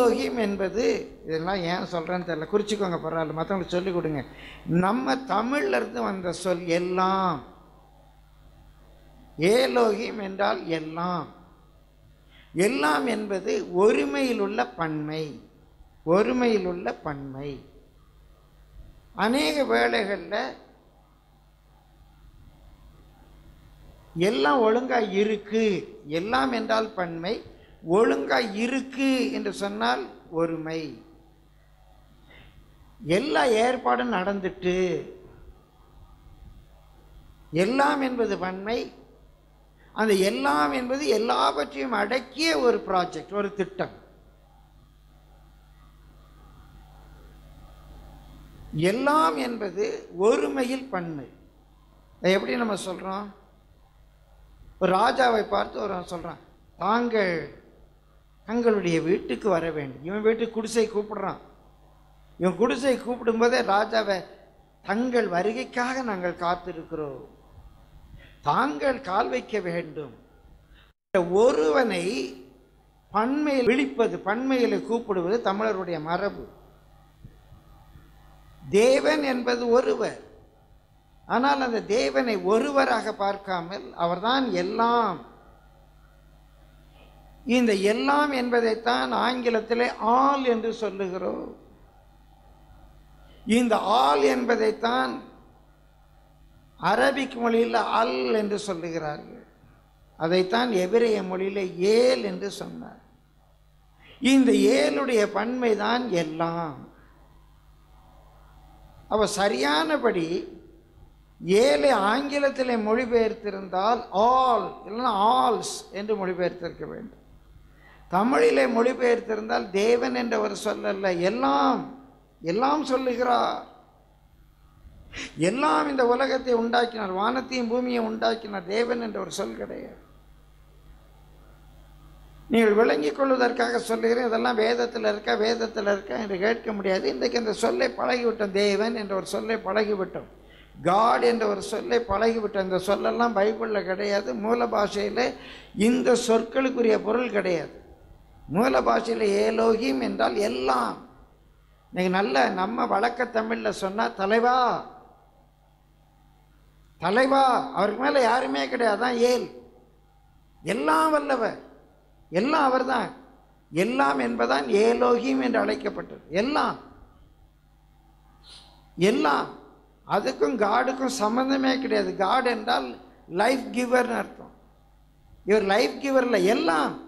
ஏலோகிம் என்பது இதெல்லாம் ஏன் சொல்கிறேன்னு தெரியல குறிச்சிக்கோங்க பரவாயில்ல மற்றவங்களுக்கு சொல்லிக் கொடுங்க நம்ம தமிழ்ல இருந்து வந்த சொல் எல்லாம் ஏலோகிம் என்றால் எல்லாம் எல்லாம் என்பது ஒருமையில் உள்ள பன்மை ஒருமையில் உள்ள பன்மை அநேக வேளைகளில் எல்லாம் ஒழுங்கா இருக்கு எல்லாம் என்றால் பன்மை ஒழுங்கா இருக்கு என்று சொன்னால் ஒருமை எல்லா ஏற்பாடும் நடந்துட்டு எல்லாம் என்பது பன்மை அந்த எல்லாம் என்பது எல்லாவற்றையும் அடக்கிய ஒரு ப்ராஜெக்ட் ஒரு திட்டம் எல்லாம் என்பது ஒருமையில் பன்மை அதை எப்படி நம்ம சொல்றோம் ஒரு ராஜாவை பார்த்து ஒரு சொல்றான் தாங்கள் தங்களுடைய வீட்டுக்கு வர வேண்டும் இவன் வீட்டுக்கு குடிசை கூப்பிடுறான் இவன் குடிசை கூப்பிடும்போதே ராஜாவை தங்கள் வருகைக்காக நாங்கள் காத்திருக்கிறோம் தாங்கள் கால் வைக்க வேண்டும் ஒருவனை பன்மையில் விழிப்பது பன்மையில கூப்பிடுவது தமிழருடைய மரபு தேவன் என்பது ஒருவர் ஆனால் அந்த தேவனை ஒருவராக பார்க்காமல் அவர்தான் எல்லாம் இந்த எல்லாம் என்பதைத்தான் ஆங்கிலத்திலே ஆல் என்று சொல்லுகிறோம் இந்த ஆல் என்பதைத்தான் அரபிக் மொழியில் அல் என்று சொல்லுகிறார்கள் அதைத்தான் எபிரேய மொழியில் ஏல் என்று சொன்னார் இந்த ஏலுடைய பன்மை தான் எல்லாம் அவ சரியானபடி ஏழை ஆங்கிலத்திலே மொழிபெயர்த்திருந்தால் ஆல் இல்லைன்னா ஆல்ஸ் என்று மொழிபெயர்த்திருக்க வேண்டும் தமிழிலே மொழிபெயர்த்திருந்தால் தேவன் என்ற ஒரு சொல்லல்ல எல்லாம் எல்லாம் சொல்லுகிறார் எல்லாம் இந்த உலகத்தை உண்டாக்கினார் வானத்தையும் பூமியை உண்டாக்கினார் தேவன் என்ற ஒரு சொல் கிடையாது நீங்கள் விளங்கிக் கொள்வதற்காக சொல்லுகிறேன் இதெல்லாம் வேதத்தில் இருக்கா வேதத்தில் இருக்கா என்று கேட்க முடியாது இன்றைக்கு இந்த சொல்லை பழகிவிட்டோம் தேவன் என்ற ஒரு சொல்லை பழகிவிட்டோம் காட் என்ற ஒரு சொல்லை பழகிவிட்டோம் இந்த சொல்லெல்லாம் பைபிளில் கிடையாது மூல பாஷையில் இந்த சொற்களுக்குரிய பொருள் கிடையாது மூல பாஷையில் ஏலோகிம் என்றால் எல்லாம் இன்னைக்கு நல்ல நம்ம வழக்க தமிழில் சொன்னால் தலைவா தலைவா அவருக்கு மேலே யாருமே கிடையாது அதான் ஏல் எல்லாம் வல்லவர் எல்லாம் அவர்தான் எல்லாம் என்பதான் ஏலோகிம் என்று அழைக்கப்பட்டது எல்லாம் எல்லாம் அதுக்கும் காடுக்கும் சம்பந்தமே கிடையாது காட் என்றால் லைஃப் கிவர்னு அர்த்தம் இவர் லைஃப் கிவர்ல எல்லாம்